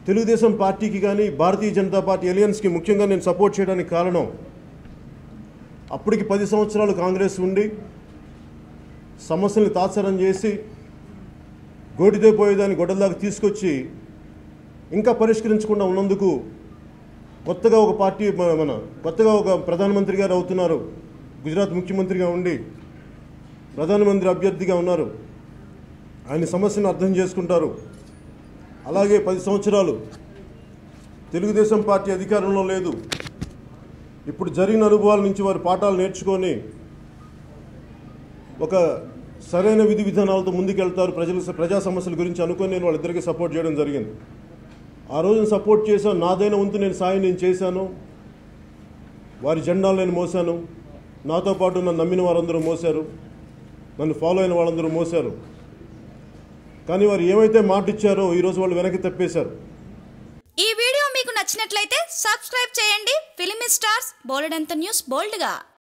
తెలుగుదేశం పార్టీకి కానీ భారతీయ జనతా పార్టీ ఎలియన్స్కి ముఖ్యంగా నేను సపోర్ట్ చేయడానికి కారణం అప్పటికి పది సంవత్సరాలు కాంగ్రెస్ ఉండి సమస్యల్ని తాత్సారం చేసి గోటిదే పోయేదాన్ని గొడవలాగా తీసుకొచ్చి ఇంకా పరిష్కరించకుండా ఉన్నందుకు కొత్తగా ఒక పార్టీ మన- మన కొత్తగా ఒక ప్రధానమంత్రి గారు అవుతున్నారు గుజరాత్ ముఖ్యమంత్రిగా ఉండి ప్రధానమంత్రి అభ్యర్థిగా ఉన్నారు ఆయన సమస్యను అర్థం చేసుకుంటారు అలాగే పది సంవత్సరాలు తెలుగుదేశం పార్టీ అధికారంలో లేదు ఇప్పుడు జరిగిన అనుభవాల నుంచి వారి పాఠాలు నేర్చుకొని ఒక సరైన విధి విధానాలతో ముందుకెళ్తారు ప్రజల ప్రజా సమస్యల గురించి అనుకొని నేను వాళ్ళిద్దరికీ సపోర్ట్ చేయడం జరిగింది ఆ రోజున సపోర్ట్ చేశాను నాదైన వంతు నేను సాయం నేను చేశాను వారి జెండాలు నేను మోసాను నాతో పాటు నన్ను నమ్మిన వారందరూ మోశారు నన్ను ఫాలో అయిన వాళ్ళందరూ మోశారు కానీ వారు ఏమైతే మాట ఇచ్చారో ఈరోజు వాళ్ళు వెనక్కి తప్పేశారు ఈ వీడియో మీకు నచ్చినట్లయితే సబ్స్క్రైబ్ చేయండి ఫిలిమి స్టార్స్ బోలెడంత న్యూస్ బోల్డ్గా